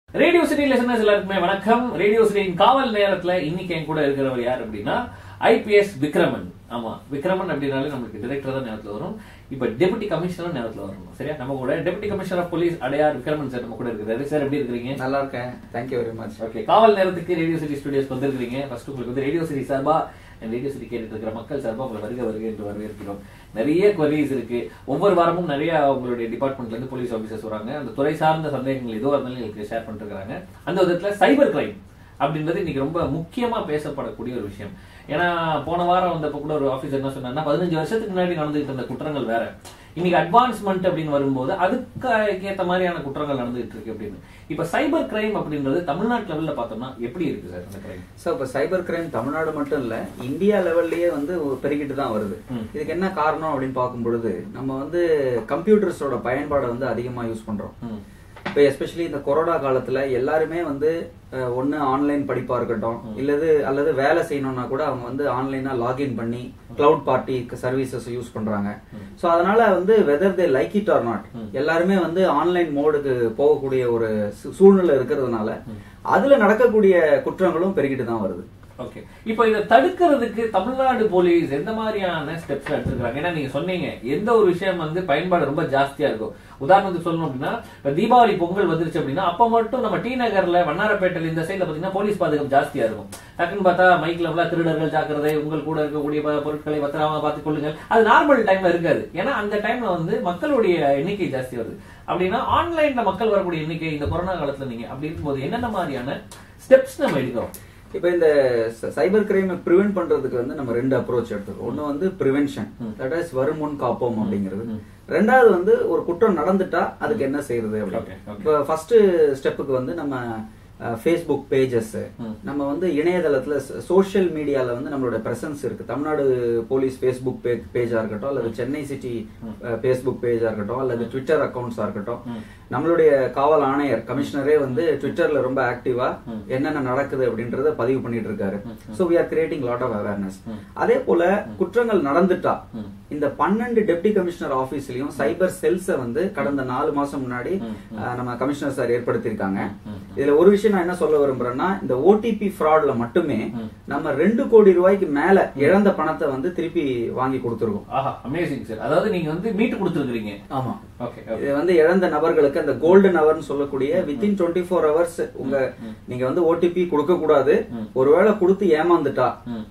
Radio city listeners எல்லாருக்குமே வணக்கம் radio சிட்டியின் காவல் நேரத்துல இன்னைக்கு என் கூட இருக்கிறவர் யார் அப்படின்னா ஐபிஎஸ் விக்ரமன் ஆமா விக்ரமன் அப்படின்னாலே நமக்கு டிரெக்டர் தான் ஞாபகத்துல வரும் இப்ப டெபுட்டி கமிஷனர் ஞாபகத்துல வரணும் சரியா நம்ம கூட deputy commissioner of police Adyar Vikraman sir நம்ம கூட இருக்கிறாரு சார் எப்படி இருக்கிறீங்க நல்லா இருக்கேன் தேங்க்யூ வெரி மச் ஓகே காவல் நேரத்துக்கு ரேடியோ சிட்டி ஸ்டுடியோஸ் வந்திருக்கீங்க ஃபர்ஸ்ட் உங்களுக்கு வந்து ரேடியோ சிட்டி சார்பா ரேடியோ சிட்டி கேட்டுட்டு இருக்கிற மக்கள் சார்பா உங்களை வருக வருக என்று வரவேற்கிறோம் நிறைய queries இருக்கு ஒவ்வொரு வாரமும் நிறைய உங்களுடைய டிபார்ட்மெண்ட்ல இருந்து போலீஸ் ஆபீசர்ஸ் வராங்க அந்த துறை சார்ந்த சந்தேகங்கள் எதுவாக இருந்தாலும் எங்களுக்கு ஷேர் பண்ணிட்டு இருக்காங்க அந்த விதத்துல சைபர் கிரைம் அப்படின்றது இன்னைக்கு ரொம்ப முக்கியமா பேசப்படக்கூடிய ஒரு விஷயம் ஏன்னா போன வாரம் வந்தப்ப கூட ஒரு ஆபீசர் என்ன சொன்னாருன்னா பதினஞ்சு வருஷத்துக்கு முன்னாடி நடந்துகிட்டு இருந்த குற்றங்கள் வேற இன்னைக்கு அட்வான்ஸ்மெண்ட் அப்படின்னு வரும்போது அதுக்கு ஏத்த மாதிரியான குற்றங்கள் நடந்துகிட்டு இருக்கு அப்படின்னு இப்ப சைபர் கிரைம் அப்படின்றது தமிழ்நாட்டு லெவல்ல பார்த்தோம்னா எப்படி இருக்கு சார் அந்த கிரைம் ஸோ இப்போ சைபர் கிரைம் தமிழ்நாடு மட்டும் இல்ல இந்தியா லெவல்லயே வந்து பெருகிட்டு தான் வருது ம். இதுக்கு என்ன காரணம் அப்படின்னு பார்க்கும் பொழுது நம்ம வந்து கம்ப்யூட்டர்ஸோட பயன்பாடை வந்து அதிகமா யூஸ் பண்றோம் ம் இப்போ எஸ்பெஷலி இந்த கொரோனா காலத்துல எல்லாருமே வந்து அஹ், ஒண்ணு ஆன்லைன் படிப்பா இருக்கட்டும் இல்லது அல்லது வேலை செய்யணும்னா கூட அவங்க வந்து ஆன்லைனா லாகின் பண்ணி கிளவுட் பார்ட்டி சர்வீசஸ் யூஸ் பண்றாங்க ஸோ அதனால வந்து whether they like it or not எல்லாருமே வந்து ஆன்லைன் மோடுக்கு போகக்கூடிய ஒரு சூ- சூழ்நிலை இருக்கிறதுனால அதுல நடக்கக்கூடிய குற்றங்களும் பெருகிட்டு தான் வருது ஓகே இப்போ இதை தடுக்கிறதுக்கு தமிழ்நாடு போலீஸ் எந்த மாதிரியான ஸ்டெப்ஸ் எடுத்துக்கிறாங்க ஏன்னா நீங்க சொன்னீங்க எந்த ஒரு விஷயம் வந்து பயன்பாடு ரொம்ப ஜாஸ்தியா இருக்கும் உதாரணத்துக்கு சொல்லணும் அப்படின்னா இப்ப தீபாவளி பொங்கல் வந்துருச்சு அப்படின்னா அப்ப மட்டும் நம்ம டி நகர்ல வண்ணாரப்பேட்டையில இந்த சைடுல பாத்தீங்கன்னா போலீஸ் பாதுகாப்பு ஜாஸ்தியா இருக்கும் டக்குன்னு பார்த்தா மைக்ல எல்லாம் திருடர்கள் ஜாக்கிரதை உங்கள் கூட இருக்கக்கூடிய ப- பொருட்களை பத்திரமா பார்த்துக் கொள்ளுங்கள் அது நார்மல் டைம்ல இருக்காது ஏன்னா அந்த டைம்ல வந்து மக்களுடைய எண்ணிக்கை ஜாஸ்தி வருது அப்படின்னா ஆன்லைன்ல மக்கள் வரக்கூடிய எண்ணிக்கை இந்த கொரோனா காலத்துல நீங்க அப்படி இருக்கும்போது என்னென்ன மாதிரியான ஸ்டெப்ஸ் நம்ம எடுக்கிறோம் இப்போ இந்த சைபர் கிரைமை ப்ரிவென்ட் பண்றதுக்கு வந்து நம்ம ரெண்டு அப்ரோச் எடுத்துக்கோம் ஒன்னு வந்து ப்ரிவென்ஷன் தட் இஸ் வரும் முன் காப்போம் அப்படிங்கிறது ரெண்டாவது வந்து ஒரு குற்றம் நடந்துட்டா அதுக்கு என்ன செய்யறது Okay, அப்படின்னு okay. இப்போ ஃபர்ஸ்ட் ஸ்டெப்புக்கு வந்து நம்ம ஃபேஸ்புக் பேஜஸ் நம்ம வந்து இணையதளத்துல சோஷியல் மீடியால வந்து நம்மளோட பிரசன்ஸ் இருக்கு தமிழ்நாடு போலீஸ் ஃபேஸ்புக் பேஜா இருக்கட்டும் அல்லது சென்னை சிட்டி ஃபேஸ்புக் பேஜா இருக்கட்டும் அல்லது ட்விட்டர் அக்கவுண்ட்ஸா இருக்கட்டும் நம்மளுடைய காவல் ஆணையர் கமிஷனரே வந்து ட்விட்டர்ல ரொம்ப ஆக்டிவா என்னென்ன நடக்குது அப்படின்றத பதிவு பண்ணிட்டு இருக்காரு so we are creating lot of awareness அதே போல குற்றங்கள் நடந்துட்டா இந்த பன்னெண்டு டெப்டி கமிஷனர் ஆபீஸ்லயும் சைபர் செல்ஸ வந்து கடந்த நாலு மாசம் முன்னாடி அஹ், நம்ம கமிஷனர் சார் ஏற்படுத்தியிருக்காங்க இதுல ஒரு விஷயம் நான் என்ன சொல்ல விரும்புறேன்னா இந்த ஓடிபி ஃப்ராட்ல மட்டுமே நம்ம ரெண்டு கோடி ரூபாய்க்கு மேல இழந்த பணத்தை வந்து திருப்பி வாங்கி கொடுத்துருக்கோம் ஆஹா அமேசிங் சார் அதாவது நீங்க வந்து மீட்டு கொடுத்துருக்கீங்க ஆமா ஓகே இது வந்து இழந்த நபர்களுக்கு அந்த கோல்டன் ஹவர்னு சொல்லக்கூடிய வித்தின் டுவெண்ட்டி ஃபோர் ஹவர்ஸ் உங்க நீங்க வந்து ஓடிபி கொடுக்க கூடாது ஒருவேளை கொடுத்து ஏமாந்துட்டா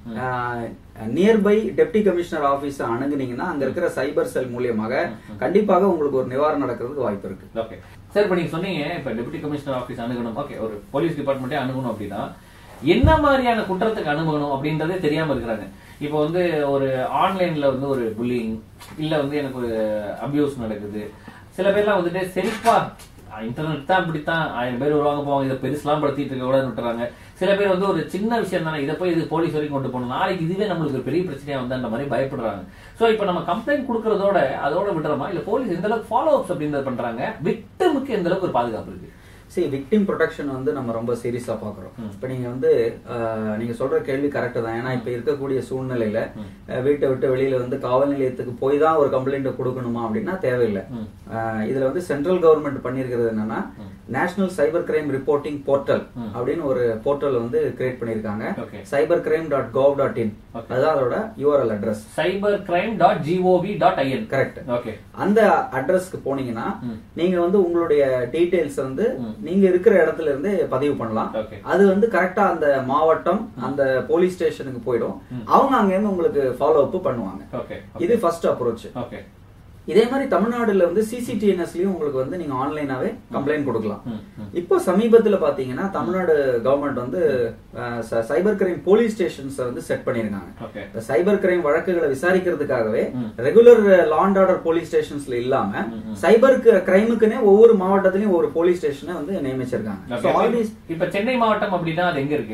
நியர்பை டெப்டி கமிஷனர் ஆபீஸ் அணுகுனீங்கன்னா அங்க இருக்கிற சைபர் செல் மூலியமாக கண்டிப்பாக உங்களுக்கு ஒரு நிவாரணம் நடக்கிறதுக்கு வாய்ப்பு இருக்கு ஓகே சார் இப்ப நீங்க சொன்னீங்க இப்ப டெபுட்டி கமிஷனர் ஆபீஸ் அணுகணும் ஓகே ஒரு போலீஸ் டிபார்ட்மெண்ட்டே அணுகணும் அப்படின்னா என்ன மாதிரியான குற்றத்துக்கு அணுகணும் அப்படின்றதே தெரியாம இருக்கிறாங்க இப்போ வந்து ஒரு ஆன்லைன்ல வந்து ஒரு புல்லிங் இல்ல வந்து எனக்கு ஒரு அபியூஸ் நடக்குது சில பேர்லாம் வந்துட்டு சரிப்பா இன்டர்நெட் தான் இப்படித்தான் ஆயிரம் பேர் வருவாங்க போவாங்க இதை பெருசுலாம் படுத்திட்டு இருக்க கூட விட்டுறாங்க சில பேர் வந்து ஒரு சின்ன விஷயம் தானே இதை போய் இது போலீஸ் வரைக்கும் கொண்டு போகணும் நாளைக்கு இதுவே நம்மளுக்கு ஒரு பெரிய பிரச்சனையா வந்து அந்த மாதிரி பயப்படுறாங்க சோ இப்போ நம்ம கம்ப்ளைண்ட் கொடுக்கறதோட அதோட விடுறோமா இல்ல போலீஸ் எந்த அளவுக்கு ஃபாலோ அப்ஸ் அப்படின்றத பண்றாங்க விக்டமுக்கு எந்த அளவுக்கு ஒரு பாதுகாப்பு இருக்கு சரி விக்டிம் ப்ரொடெக்ஷன் வந்து நம்ம ரொம்ப சீரியஸா பாக்குறோம் இப்ப நீங்க வந்து அஹ், நீங்க சொல்ற கேள்வி கரெக்ட் தான் ஏன்னா இப்ப இருக்கக்கூடிய சூழ்நிலையில அஹ், வீட்டை விட்டு வெளியில வந்து காவல் நிலையத்துக்கு போய் தான் ஒரு கம்ப்ளைண்ட் கொடுக்கணுமா அப்படின்னா தேவையில்லை அஹ், இதுல வந்து சென்ட்ரல் கவர்மெண்ட் பண்ணிருக்கிறது என்னன்னா national cyber crime reporting portal அப்படின்னு ஒரு போர்ட்டல் வந்து கிரியேட் பண்ணிருக்காங்க Okay. Cyber crime dot gov dot in அதுதான் அதோட URL address cyber crime dot GOV dot IN correct okay அந்த அட்ரஸ்க்கு போனீங்கன்னா நீங்க வந்து உங்களுடைய டீடைல்ஸ் வந்து நீங்க இருக்கிற இடத்துல இருந்து பதிவு பண்ணலாம் ஓகே அது வந்து கரெக்டா அந்த மாவட்டம் அந்த போலீஸ் ஸ்டேஷனுக்கு போயிடும் அவங்க அங்க இருந்து உங்களுக்கு ஃபாலோ அப் பண்ணுவாங்க ஓகே இது ஃபர்ஸ்ட் அப்ரோச் ஓகே இதே மாதிரி தமிழ்நாடுல வந்து சிசிடிஎன்எஸ்லயும் உங்களுக்கு வந்து நீங்க ஆன்லைனாவே கம்ப்ளைண்ட் கொடுக்கலாம் இப்போ சமீபத்துல பாத்தீங்கன்னா தமிழ்நாடு கவர்மெண்ட் வந்து சைபர் கிரைம் போலீஸ் ஸ்டேஷன்ஸ் வந்து செட் பண்ணிருக்காங்க ஓகே இந்த சைபர் கிரைம் வழக்குகளை விசாரிக்கிறதுக்காகவே ரெகுலர் லாண்ட் ஆர்டர் போலீஸ் ஸ்டேஷன்ஸ்ல இல்லாம சைபர் கிரைமுக்குனே ஒவ்வொரு மாவட்டத்திலயும் ஒரு போலீஸ் ஸ்டேஷனை வந்து நியமிச்சிருக்காங்க So, all these- இப்ப சென்னை மாவட்டம் அப்படின்னா அது எங்க இருக்கு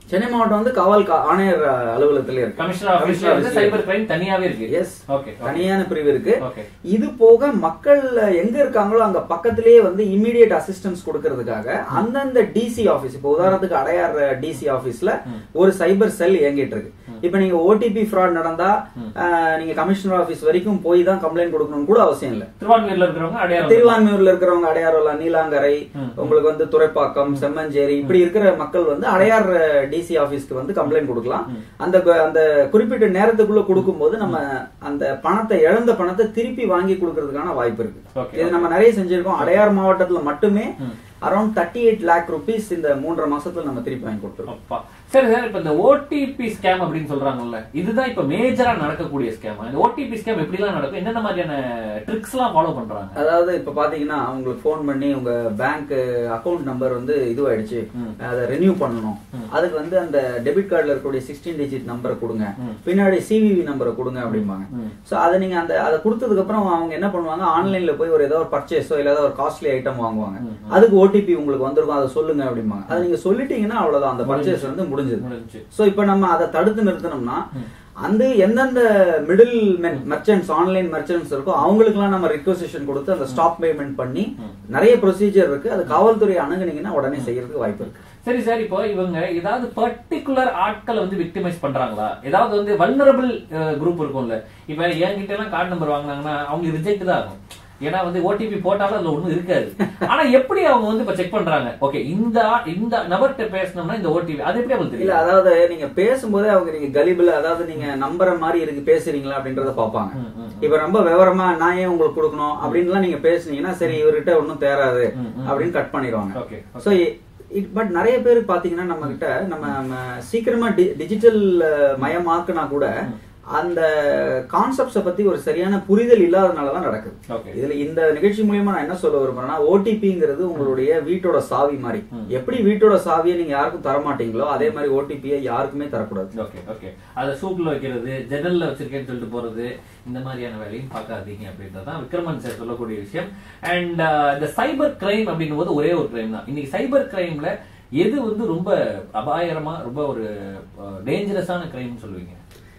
சென்னை மாவட்டம் வந்து காவல் கா- ஆணையர் அஹ், அலுவலகத்துல இருக்கு கமிஷனர் ஆபீஸ்ல வந்து office ல சைபர் கிரைம் தனியாவே இருக்கு எஸ் ஓகே தனியான பிரிவு இருக்கு ஓகே இது போக மக்கள் எங்க இருக்காங்களோ அங்க பக்கத்திலேயே வந்து இம்மிடியட் அசிஸ்டன்ஸ் கொடுக்கறதுக்காக அந்தந்த டிசி ஆபீஸ் இப்போ உதாரணத்துக்கு அடையார் டிசி ஆபீஸ்ல ஒரு சைபர் செல் இயங்கிட்டு இருக்கு இப்போ நீங்க ஓடிபி ஃப்ராட் நடந்தா அஹ், நீங்க கமிஷனர் ஆபீஸ் வரைக்கும் போய் தான் கம்ப்ளைண்ட் கொடுக்கணும்னு கூட அவசியம் இல்ல திருவான்மையூர்ல இருக்கிறவங்க அடையாளம் திருவான்மையூர்ல இருக்கிறவங்க அடையாறுல நீலாங்கரை உங்களுக்கு வந்து துறைப்பாக்கம் செம்மஞ்சேரி இப்படி இருக்கிற மக்கள் வந்து அடையார் டிசி ஆபீஸ்க்கு வந்து கம்ப்ளைண்ட் கொடுக்கலாம் அந்த கு- அந்த குறிப்பிட்ட நேரத்துக்குள்ள கொடுக்கும்போது நம்ம அந்த பணத்தை இழந்த பணத்தை திருப்பி வாங்கி கொடுக்கறதுக்கான வாய்ப்பு இருக்கு Okay. இது நம்ம நிறைய செஞ்சிருக்கோம் அடையார் மாவட்டத்துல மட்டுமே around thirty eight lakh rupees இந்த மூன்றரை மாசத்துல நம்ம திருப்பி வாங்கி கொடுத்துருக்கோம் அப்பா சரி சார் இப்ப இந்த ஓடிபி ஸ்கேம் அப்படின்னு சொல்றாங்கல்ல இதுதான் இப்ப மேஜரா நடக்கக்கூடிய ஸ்கேம் இந்த ஓடிபி ஸ்கேம் எப்படி எல்லாம் நடக்கும் என்னென்ன மாதிரியான ட்ரிக்ஸ் எல்லாம் ஃபாலோ பண்றாங்க அதாவது இப்ப பாத்தீங்கன்னா உங்களுக்கு ஃபோன் பண்ணி உங்க பேங்க் அக்கவுண்ட் நம்பர் வந்து இதுவாயிடுச்சு அதை ரெனியூ பண்ணணும் அதுக்கு வந்து அந்த டெபிட் கார்டுல இருக்கக்கூடிய சிக்ஸ்டீன் டிஜிட் நம்பரை கொடுங்க பின்னாடி சிவிவி நம்பரை கொடுங்க அப்படிம்பாங்க சோ அதை நீங்க அந்த அதை கொடுத்ததுக்கு அப்புறம் அவங்க என்ன பண்ணுவாங்க ஆன்லைன்ல போய் ஒரு ஏதோ ஒரு பர்ச்சேஸோ இல்ல ஏதோ ஒரு காஸ்ட்லி ஐட்டம் வாங்குவாங்க அதுக்கு ஓடிபி உங்களுக்கு வந்திருக்கும் அதை சொல்லுங்க அப்படிம்பாங்க அதை நீங்க சொல்லிட்டீங்கன்னா அவ்வளவுதான் அந்த பர்ச்சேஸ் வந்து முடிஞ்சது முடிஞ்சு சோ இப்ப நம்ம அதை தடுத்து நிறுத்தணும்னா அந்த எந்தெந்த மிடில் மெர்ச்சன்ட்ஸ் ஆன்லைன் மெர்ச்சன்ட்ஸ் இருக்கோ அவங்களுக்குலாம் நம்ம ரிக்வசிஷன் கொடுத்து அந்த ஸ்டாப் பேமெண்ட் பண்ணி நிறைய ப்ரொசீஜர் இருக்கு அது காவல்துறை அணுகுனீங்கன்னா உடனே செய்யறதுக்கு வாய்ப்பு இருக்கு சரி சார் இப்போ இவங்க ஏதாவது பர்டிகுலர் ஆட்களை வந்து விக்டிமைஸ் பண்றாங்களா ஏதாவது வந்து வல்னரபிள் குரூப் இருக்கும்ல இப்ப என்கிட்ட எல்லாம் கார்டு நம்பர் வாங்குனாங்கன்னா அவங்க ரிஜெக்ட் தான் ஆகும் ஏன்னா வந்து ஓடிபி போட்டாலும் அதுல ஒண்ணும் இருக்காது ஆனா எப்படி அவங்க வந்து இப்ப செக் பண்றாங்க ஓகே இந்த ஆ- இந்த நபர்கிட்ட பேசணும்னா இந்த ஓடிபி அது எப்படி அவங்களுக்கு இல்ல தெரியல அதாவது நீங்க பேசும்போதே அவங்க நீங்க கலிபிள் அதாவது நீங்க நம்புற மாதிரி இருக்கு பேசுறீங்களா அப்படின்றத பாப்பாங்க ம், ம், இப்ப ரொம்ப விவரமா நான் ஏன் உங்களுக்கு கொடுக்கணும் அப்படின்லாம் நீங்க பேசுனீங்கன்னா சரி இவர்கிட்ட ஒன்னும் தேராது ம், ம். அப்படின்னு கட் பண்ணிடுவாங்க ஓகே ஸோ பட் நிறைய பேர் பாத்தீங்கன்னா நம்ம கிட்ட நம்ம நம்ம சீக்கிரமா டிஜிட்டல் மயமாக்குனா கூட அந்த கான்செப்ட்ஸை பத்தி ஒரு சரியான புரிதல் இல்லாதனால தான் நடக்குது ஓகே இதுல இந்த நிகழ்ச்சி மூலியமா நான் என்ன சொல்ல விரும்புறேன்னா ஓடிபிங்கிறது உங்களுடைய வீட்டோட சாவி மாதிரி எப்படி வீட்டோட சாவியை நீங்க யாருக்கும் தர மாட்டீங்களோ அதே மாதிரி ஓடிபியை யாருக்குமே தரக்கூடாது ஓகே ஓகே அத சூட்ல வைக்கிறது ஜன்னல்ல வச்சிருக்கேன்னு சொல்லிட்டு போறது இந்த மாதிரியான வேலையும் பார்க்காதீங்க அப்படின்றதான் விக்ரமன் சார் சொல்லக்கூடிய விஷயம் அண்ட் இந்த சைபர் கிரைம் அப்படின்னும் போது ஒரே ஒரு கிரைம் தான் இன்னைக்கு சைபர் கிரைம்ல எது வந்து ரொம்ப அபாயகரமா ரொம்ப ஒரு டேஞ்சரஸான கிரைம்னு சொல்லுவீங்க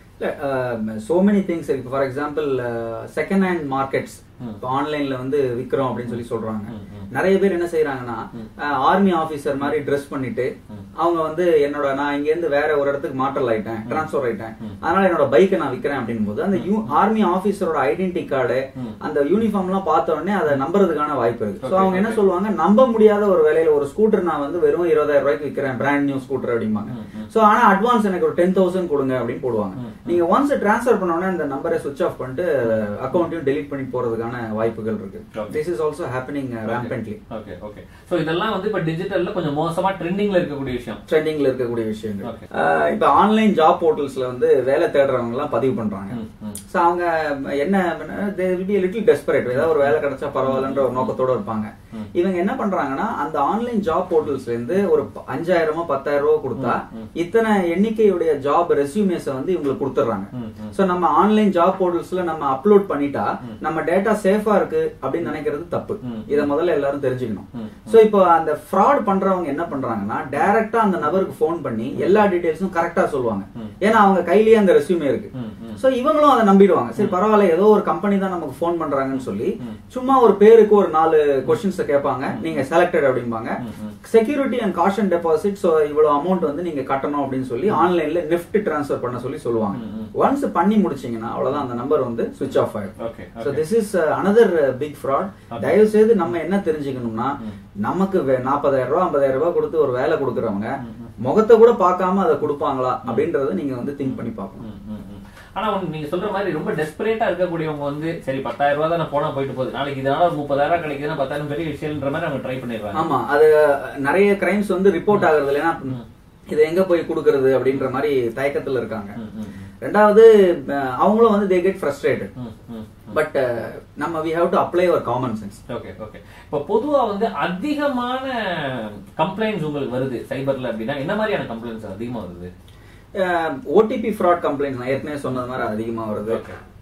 இல்ல சோ மெனி திங்ஸ் இருக்கு for example second hand markets இப்போ ஆன்லைன்ல வந்து விக்கிறோம் அப்படின்னு சொல்லி சொல்றாங்க ம், ம். நிறைய பேர் என்ன செய்யறாங்கன்னா ஆர்மி ஆபீசர் மாதிரி ட்ரெஸ் பண்ணிட்டு அவங்க வந்து என்னோட நான் இங்க இருந்து வேற ஒரு இடத்துக்கு மாற்றல் ஆயிட்டேன் டிரான்ஸ்ஃபர் ஆயிட்டேன் அதனால என்னோட பைக்கை நான் விக்கிறேன் அப்படின் போது அந்த ஆர்மி ஆபீசரோட ஐடென்டி கார்டு அந்த யூனிஃபார்ம் எல்லாம் பார்த்த உடனே அதை நம்புறதுக்கான வாய்ப்பு இருக்கு சோ அவங்க என்ன சொல்லுவாங்க நம்ப முடியாத ஒரு வேலையில ஒரு ஸ்கூட்டர் நான் வந்து வெறும் இருபதாயிரம் ரூபாய்க்கு விக்கிறேன் பிராண்ட் நியூ ஸ்கூட்டர் அப்படிம்பாங்க சோ ஆனா அட்வான்ஸ் எனக்கு ஒரு டென் தௌசண்ட் கொடுங்க அப்படின்னு போடுவாங்க நீங்க ஒன்ஸ் டிரான்ஸ்ஃபர் பண்ண உடனே அந்த நம்பரை சுவிச் ஆஃப் பண்ணிட்டு அக்கௌண்ட்டையும் டெலீட் பண்ணி போறதுக்கான வாய்ப்புகள் இருக்கு Okay. This is also happening rampantly okay okay so இதெல்லாம் வந்து இப்ப டிஜிட்டல்ல கொஞ்சம் மோசமா ட்ரெண்டிங்ல இருக்கக்கூடிய விஷயம் ட்ரெண்டிங்ல இருக்கக்கூடிய விஷயங்கள் Okay. ஆஹ் இப்ப ஆன்லைன் ஜாப் போர்ட்டல்ஸ்ல வந்து வேலை தேடுறவங்க எல்லாம் பதிவு பண்றாங்க ம், ம். சோ அவங்க என்ன லிட்டில் டெஸ்பரேட் ஏதாவது ஒரு வேலை கிடைச்சா பரவாயில்லன்ற ஒரு நோக்கத்தோட இருப்பாங்க இவங்க என்ன பண்றாங்கன்னா அந்த ஆன்லைன் ஜாப் போர்ட்டல்ஸ்ல இருந்து ஒரு ப- அஞ்சாயிரமோ பத்தாயிரம் ரூபாய் கொடுத்தா இத்தனை எண்ணிக்கையுடைய ஜாப் ரெஸ்யூமேஸ வந்து இவங்களுக்கு கொடுத்துறாங்க ம், ம். சோ நம்ம ஆன்லைன் ஜாப் போர்ட்டல்ஸ்ல நம்ம அப்லோட் பண்ணிட்டா நம்ம டேட்டா சேஃபா இருக்கு அப்படின்னு நினைக்கிறது தப்பு ம். இத முதல்ல எல்லாரும் தெரிஞ்சுக்கணும் ம். சோ இப்போ அந்த ஃப்ராட் பண்றவங்க என்ன பண்றாங்கன்னா டைரக்டா அந்த நபருக்கு ஃபோன் பண்ணி எல்லா டீடைல்ஸும் கரெக்டா சொல்லுவாங்க ஏன்னா அவங்க கையிலேயே அந்த ரெஸ்யூமே இருக்கு ம், ம். சோ இவங்களும் அதை நம்பிடுவாங்க சரி பரவாயில்ல ஏதோ ஒரு கம்பெனி தான் நமக்கு ஃபோன் பண்றாங்கன்னு சொல்லி சும்மா ஒரு பேருக்கு ஒரு நாலு கொஸ்டின்ஸ் கேட்பாங்க நீங்க செலக்டட் அப்படிம்பாங்க security and caution deposit so இவ்வளவு அமௌண்ட் வந்து நீங்க கட்டணும் அப்படின்னு சொல்லி ஆன்லைன்ல நெஃப்ட் ட்ரான்ஸ்ஃபர் பண்ண சொல்லி சொல்லுவாங்க ஒன்ஸ் பண்ணி முடிச்சீங்கன்னா அவ்வளவுதான் அந்த நம்பர் வந்து சுவிச் ஆஃப் ஆயிடும் okay so this is another big fraud தயவு செய்து நம்ம என்ன தெரிஞ்சுக்கணும்னா நமக்கு நாற்பதாயிரம் ரூபாய் ஐம்பதாயிரம் ரூபாய் கொடுத்து ஒரு வேலை கொடுக்குறவங்க முகத்தை கூட பார்க்காம அதை கொடுப்பாங்களா அப்படின்றத நீங்க வந்து திங்க் பண்ணி பார்க்கணும் ம், ம், ம். ஆனா ஒண்ணு நீங்க சொல்ற மாதிரி ரொம்ப டெஸ்பரேட்டா இருக்கக்கூடியவங்க வந்து சரி பத்தாயிரம் ரூபாய் தான் போனா போயிட்டு போகுது நாளைக்கு இதனால ஒரு முப்பதாயிரம் கிடைக்குதுன்னா பத்தாயிரம் பெரிய விஷயம்ன்ற மாதிரி அவங்க ட்ரை பண்ணிடுறாங்க ஆமா அது நிறைய கிரைம்ஸ் வந்து ரிப்போர்ட் ஆகுறது இல்லை ஏன்னா இதை எங்க போய் கொடுக்கறது அப்படின்ற மாதிரி தயக்கத்துல இருக்காங்க ம், ம், ரெண்டாவது அஹ், அவங்களும் வந்து தே கெட் ஃப்ரஸ்ட்ரேட்டட் ம், ம். பட் நம்ம we have to apply our common sense okay okay இப்போ பொதுவா வந்து அதிகமான கம்ப்ளைண்ட்ஸ் உங்களுக்கு வருது சைபர்ல அப்படின்னா என்ன மாதிரியான கம்ப்ளைண்ட்ஸ் அதிகமா வருது ஓடிபி ஃப்ராட் கம்ப்ளைண்ட் நான் ஏற்கனவே சொன்னது மாதிரி அதிகமா வருது Okay.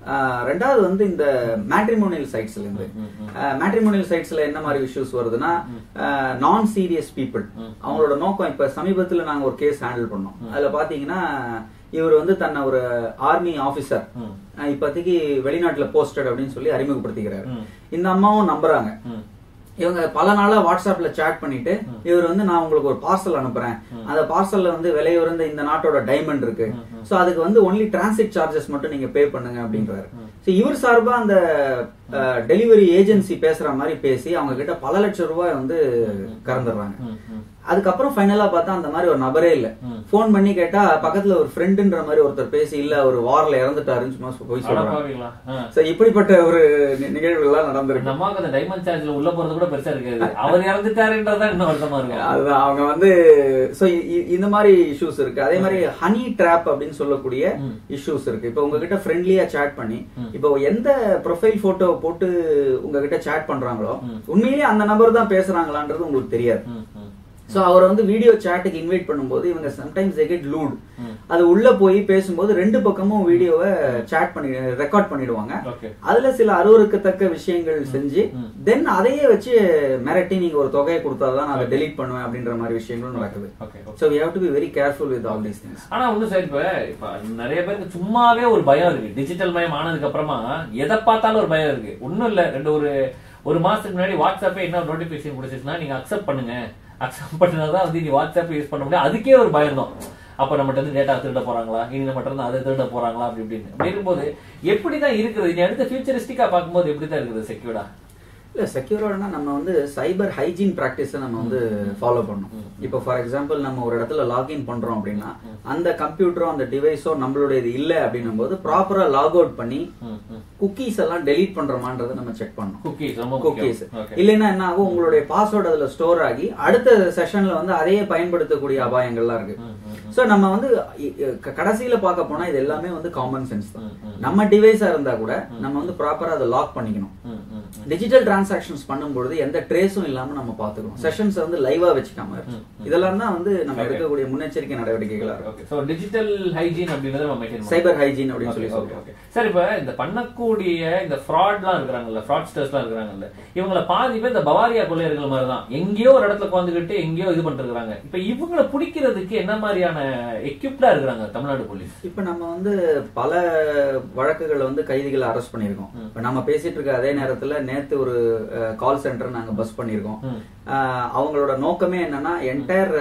ஆஹ் ரெண்டாவது வந்து இந்த மேட்ரிமோனியல் சைட்ஸ்ல இருந்து மேட்ரிமோனியல் சைட்ஸ்ல என்ன மாதிரி இஷ்யூஸ் வருதுன்னா நான் சீரியஸ் பீப்புள் அவங்களோட நோக்கம் இப்ப சமீபத்துல நாங்க ஒரு கேஸ் ஹேண்டில் பண்ணோம் அதுல பாத்தீங்கன்னா இவர் வந்து தன்னை ஒரு ஆர்மி ஆபீசர் இப்போதைக்கு வெளிநாட்டுல போஸ்டட் அப்படின்னு சொல்லி அறிமுகப்படுத்திக்கிறாரு இந்த அம்மாவும் நம்புறாங்க இவங்க பல நாளா வாட்ஸ்அப்ல சேட் பண்ணிட்டு இவர் வந்து நான் உங்களுக்கு ஒரு பார்சல் அனுப்புறேன் அந்த பார்சல்ல வந்து விலையுறந்த இந்த நாட்டோட டைமண்ட் இருக்கு சோ அதுக்கு வந்து ஒன்லி டிரான்சிட் சார்ஜஸ் மட்டும் நீங்க பே பண்ணுங்க அப்படின்றாரு சோ இவர் சார்பா அந்த டெலிவரி ஏஜென்சி பேசுற மாதிரி பேசி அவங்க கிட்ட பல லட்சம் ரூபாய் வந்து கறந்துடுறாங்க அதுக்கப்புறம் ஃபைனலா பார்த்தா அந்த மாதிரி ஒரு நபரே இல்ல போன் பண்ணி கேட்டா பக்கத்துல ஒரு ஃப்ரெண்டுன்ற மாதிரி ஒருத்தர் பேசி இல்ல ஒரு வார்ல இறந்துட்டாருன்னு சும்மா போய் சொல்றாங்க சோ இப்படிப்பட்ட ஒரு நி- நிகழ்வுகள்லாம் நடந்திருக்கு நம்ம அந்த டைமண்ட் சார்ஜ்ல உள்ள போறது கூட பெருசா இருக்காது அவர் இறந்துட்டாருன்றதான் இன்னும் வருத்தமா இருக்கும் அதுதான் அவங்க வந்து சோ இந்த மாதிரி இஷ்யூஸ் இருக்கு அதே மாதிரி ஹனி ட்ராப் அப்படின்னு சொல்லக்கூடிய இஷ்யூஸ் இருக்கு இப்போ உங்ககிட்ட ஃப்ரெண்ட்லியா சேட் பண்ணி இப்போ எந்த ப்ரொஃபைல் போட்டோ போட்டு உங்ககிட்ட சேட் பண்றாங்களோ உண்மையிலேயே அந்த நபர் தான் பேசுறாங்களான்றது உங்களுக்கு தெரியாது ம், ம். சோ அவர் வந்து வீடியோ சாட்டுக்கு இன்வைட் பண்ணும்போது இவங்க சம்டைம்ஸ் they get லூட் அது உள்ள போய் பேசும்போது ரெண்டு பக்கமும் வீடியோவை சேட் பண்ணி ரெக்கார்ட் பண்ணிடுவாங்க ஓகே அதுல சில அருவருக்கத்தக்க விஷயங்கள் செஞ்சு தென் அதையே வச்சு மிரட்டி நீங்க ஒரு தொகையை கொடுத்தாதான் நான் அதை டெலீட் பண்ணுவேன் அப்படின்ற மாதிரி விஷயங்களும் நடக்குது okay so we have to be very careful with all these things ஆனா ஒண்ணு சார் இப்ப இப்ப நிறைய பேருக்கு சும்மாவே ஒரு பயம் இருக்கு டிஜிட்டல் மயம் ஆனதுக்கு அப்புறமா எதை பார்த்தாலும் ஒரு பயம் இருக்கு ஒண்ணும் இல்ல ரெண்டு ஒரு ஒரு மாசத்துக்கு முன்னாடி வாட்ஸ்அப்பே என்ன நோட்டிபிகேஷன் கொடுத்துச்சுன்னா நீங்க அக்செப்ட் பண்ணுங்க அக்செப்ட் பண்ணாதான் வந்து நீ வாட்ஸ்அப் யூஸ் பண்ண முடியும் அதுக்கே ஒரு பயம் தான் அப்ப நம்மகிட்ட இருந்து டேட்டா திருட போறாங்களா இனி நம்மகிட்ட இருந்து அதை திருட போறாங்களா அப்படி இப்படின்னு அப்படி இருக்கும்போது எப்படிதான் இருக்குது நீ அடுத்த ஃபியூச்சரிஸ்டிக்கா பார்க்கும்போது எப்படிதான் இருக்குது செக்யூர்டா இல்ல செக்யூர்டா நம்ம வந்து சைபர் ஹைஜீன் பிராக்டிஸை நம்ம வந்து ஃபாலோ பண்ணணும் இப்போ ஃபார் எக்ஸாம்பிள் நம்ம ஒரு இடத்துல லாகின் பண்றோம் அப்படின்னா அந்த கம்ப்யூட்டரோ அந்த டிவைஸோ நம்மளுடையது இல்ல அப்படின்னும் போது ப்ராப்பரா லாக் அவுட் பண்ணி குக்கீஸ் எல்லாம் டெலீட் பண்றோமான்றதை நம்ம செக் பண்ணணும் குக்கீஸ் ரொம்ப குக்கீஸ் முக்கியம் ஓகே இல்லைன்னா என்ன ஆகும் உங்களுடைய பாஸ்வேர்டு அதுல ஸ்டோர் ஆகி அடுத்த செஷன்ல வந்து அதையே பயன்படுத்தக்கூடிய அபாயங்கள்லாம் இருக்கு சோ நம்ம வந்து இ- இ- க- கடைசியில பார்க்க போனா இது எல்லாமே வந்து காமன் சென்ஸ் தான் நம்ம டிவைஸா இருந்தா கூட நம்ம வந்து ப்ராப்பரா அதை லாக் பண்ணிக்கணும் டிஜிட்டல் டிரான்சாக்ஷன்ஸ் பண்ணும்பொழுது எந்த ட்ரேஸும் இல்லாம நம்ம பாத்துக்கணும் செஷன்ஸ் வந்து லைவா வச்சுக்காம இருக்கணும். இதெல்லாம் தான் வந்து நம்ம எடுக்கக்கூடிய முன்னெச்சரிக்கை நடவடிக்கைகளா இருக்கும் ஓகே சோ டிஜிட்டல் ஹைஜீன் அப்படின்றத நம்ம மெயின்டைன் சைபர் ஹைஜீன் அப்படின்னு சொல்லி ஓகே, ஓகே, சொல்றோம் ஓகே. சார் இப்ப இந்த பண்ணக்கூடிய இந்த ஃப்ராட்லாம் இருக்கிறாங்கல்ல ஃப்ராட்ஸ்டர்ஸ்லாம் இருக்கிறாங்கல்ல இவங்கள பாதி பேர் இந்த பவாரியா கொள்ளையர்கள் மாதிரி தான் எங்கேயோ ஒரு இடத்துல உட்காந்துக்கிட்டு எங்கேயோ இது பண்ணிட்டு இருக்காங்க இப்ப இவங்கள பிடிக்கிறதுக்கு என்ன மாதிரியான எக்யூப்டா இருக்கிறாங்க தமிழ்நாடு போலீஸ் இப்ப நம்ம வந்து பல வழக்குகளை வந்து கைதிகளை அரெஸ்ட் பண்ணியிருக்கோம் இப்ப நம்ம பேசிட்டு இருக்க அதே நேரத்துல நேத்து ஒரு கால் சென்டர் நாங்க பஸ் பண்ணியிருக்கோம் அஹ், அவங்களோட நோக்கமே என்னன்னா என்டையர்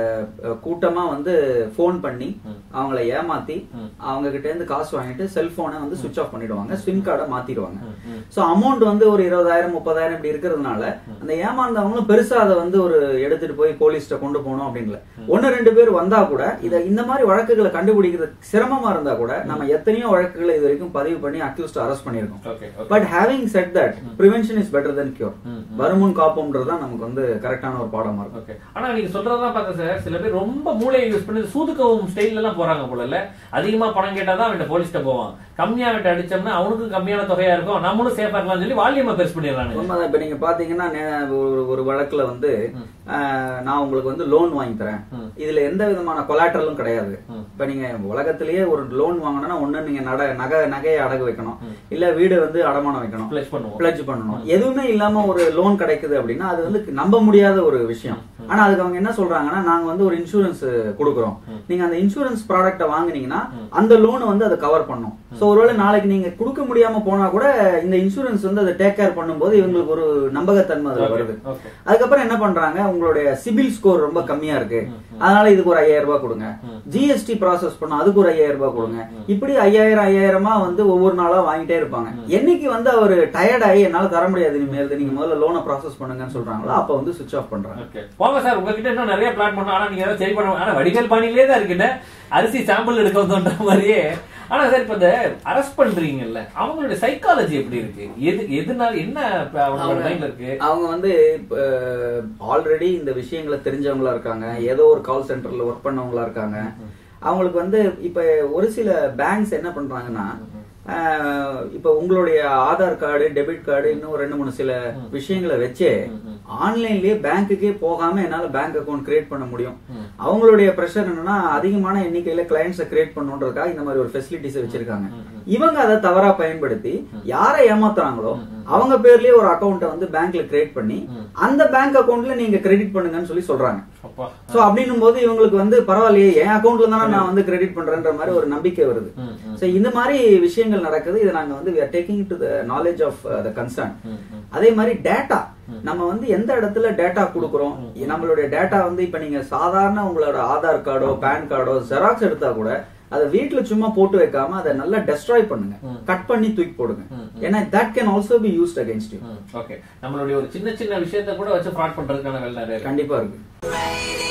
கூட்டமா வந்து ஃபோன் பண்ணி அவங்கள ஏமாத்தி அவங்க கிட்ட இருந்து காசு வாங்கிட்டு செல்போனை வந்து சுவிட்ச் ஆஃப் பண்ணிடுவாங்க சிம் கார்டை மாத்திடுவாங்க சோ அமௌண்ட் வந்து ஒரு இருபதாயிரம் முப்பதாயிரம் இப்படி இருக்கிறதுனால அந்த ஏமாந்தவங்களும் பெருசா அதை வந்து ஒரு எடுத்துட்டு போய் போலீஸ்ட கொண்டு போகணும் அப்படின்னு இல்ல. ஒண்ணு ரெண்டு பேர் வந்தா கூட இத இந்த மாதிரி வழக்குகளை கண்டுபிடிக்கிறது சிரமமா இருந்தா கூட நம்ம எத்தனையோ வழக்குகளை இது வரைக்கும் பதிவு பண்ணி அக்யூஸ்ட் அரெஸ்ட் பண்ணிருக்கோம் okay but having said that prevention is better then cure வருமுன் காப்போம்ன்றது தான் நமக்கு வந்து கரெக்டான ஒரு பாடமா இருக்கும் ஓகே ஆனா நீங்க சொல்றதெல்லாம் பார்த்தா சார் சில பேர் ரொம்ப மூளையை யூஸ் பண்ணி சூதுக்கவும் ஸ்டைல்ல எல்லாம் போறாங்க போல இல்ல அதிகமா பணம் கேட்டாதான் அவன் போலீஸ்ட போவான் கம்மியா அவன் அடிச்சோம்னா அவனுக்கும் கம்மியான தொகையா இருக்கும் நம்மளும் சேஃபா இருக்கலாம் சொல்லி வால்யூமா பெருசு பண்ணிடுறாங்க உண்மைதான் இப்ப நீங்க பாத்தீங்கன்னா நே- ஒரு- ஒரு வழக்குல வந்து ஆஹ், நான் உங்களுக்கு வந்து லோன் வாங்கி தரேன் இதுல எந்த விதமான கொலாட்டரலும் கிடையாது இப்ப நீங்க உலகத்திலேயே ஒரு லோன் வாங்கணும்னா ஒண்ணு நீங்க நட நகை நகையை அடகு வைக்கணும் இல்ல வீடு வந்து அடமானம் வைக்கணும் பிளஸ் பண்ணுவோம் பிளட்ஜ் பண்ணணும் எதுவுமே இல்லாம ஒரு லோன் கிடைக்குது அப்படின்னா அது வந்து நம்ப முடியாத ஒரு விஷயம் ஆனா அதுக்கு அவங்க என்ன சொல்றாங்கன்னா நாங்க வந்து ஒரு இன்சூரன்ஸ் கொடுக்குறோம் நீங்க அந்த இன்சூரன்ஸ் ப்ராடக்ட்ட வாங்குனீங்கன்னா அந்த லோன் வந்து அதை கவர் பண்ணும் சோ ஒருவேளை நாளைக்கு நீங்க கொடுக்க முடியாம போனா கூட இந்த இன்சூரன்ஸ் வந்து அதை டேக் கேர் பண்ணும்போது இவங்களுக்கு ஒரு நம்பகத்தன்மை அதுல வருது ஓகே அதுக்கப்புறம் என்ன பண்றாங்க உங்களுடைய சிபில் ஸ்கோர் ரொம்ப கம்மியா இருக்கு அதனால இதுக்கு ஒரு ஐயாயிரம் ரூபாய் கொடுங்க ஜிஎஸ்டி ப்ராசஸ் பண்ண அதுக்கு ஒரு ஐயாயிரம் ரூபாய் கொடுங்க இப்படி ஐயாயிரம் ஐயாயிரமா வந்து ஒவ்வொரு நாளா வாங்கிட்டே இருப்பாங்க என்னைக்கு வந்து அவர் டயர்ட் ஆகி என்னால தர முடியாது இனிமேல் நீங்க முதல்ல லோனை ப்ராசஸ் பண்ணுங்கன்னு சொல்றாங்களோ அப்ப வந்து சுவிச் ஆஃப் பண்றாங்க ஓகே போங்க சார் உங்ககிட்ட இன்னும் நிறைய பிளான் பண்ணோம் ஆனா நீங்க ஏதாவது சரி பண்ண ஆனா வடிகல் பாணியிலே தான் இருக்குன்னு அரிசி சாம்பிள் எடுக்க வந்தோன்ற மாதிரியே ஆனா சார் இப்ப இந்த அரெஸ்ட் பண்றீங்கல்ல அவங்களுடைய சைக்காலஜி எப்படி இருக்கு எது எதுனால என்ன இப்ப அவங்களோட மைண்ட்ல இருக்கு அவங்க வந்து ஆல்ரெடி இந்த விஷயங்களை தெரிஞ்சவங்களா இருக்காங்க ஏதோ ஒரு கால் சென்டர்ல ஒர்க் பண்ணவங்களா இருக்காங்க அவங்களுக்கு வந்து இப்ப ஒரு சில பேங்க்ஸ் என்ன பண்றாங்கன்னா ஆஹ், இப்ப உங்களுடைய ஆதார் கார்டு டெபிட் கார்டு இன்னும் ரெண்டு மூணு சில விஷயங்களை வச்சே ஆன்லைன்லயே பேங்க்குக்கே போகாம என்னால பேங்க் அக்கவுண்ட் கிரியேட் பண்ண முடியும் அவங்களுடைய ப்ரெஷர் என்னன்னா அதிகமான எண்ணிக்கையில கிளைண்ட்ஸை கிரியேட் பண்ணுன்றதுக்காக இந்த மாதிரி ஒரு ஃபெசிலிட்டிஸ் வச்சிருக்காங்க இவங்க அதை தவறா பயன்படுத்தி யாரை ஏமாத்துறாங்களோ அவங்க பேர்லயே ஒரு அக்கௌண்ட்டை வந்து பேங்க்ல கிரியேட் பண்ணி அந்த பேங்க் அக்கவுண்ட்ல நீங்க கிரெடிட் பண்ணுங்கன்னு சொல்லி சொல்றாங்க அப்பா சோ அப்படின்னும் போது இவங்களுக்கு வந்து பரவாயில்லையே என் அக்கவுண்ட்ல தானே நான் வந்து கிரெடிட் பண்றேன்ற மாதிரி ஒரு நம்பிக்கை வருது ம், ம். சோ இந்த மாதிரி விஷயங்கள் நடக்குது இதை நாங்க வந்து taking to the knowledge of the concern hmm, hmm. அதே மாதிரி டேட்டா நம்ம வந்து எந்த இடத்துல டேட்டா கொடுக்குறோம் நம்மளுடைய டேட்டா வந்து இப்ப நீங்க சாதாரண உங்களோட ஆதார் கார்டோ பேன் கார்டோ ஜெராக்ஸ் எடுத்தா கூட அதை வீட்ல சும்மா போட்டு வைக்காம அதை நல்லா டெஸ்ட்ராய் பண்ணுங்க கட் பண்ணி தூக்கி போடுங்க ஏன்னா that can also be used against you okay நம்மளுடைய ஒரு சின்ன சின்ன விஷயத்தை கூட வச்சு ஃப்ராட் பண்றதுக்கான வேலை நிறைய இருக்கு. கண்டிப்பா இருக்கு Radio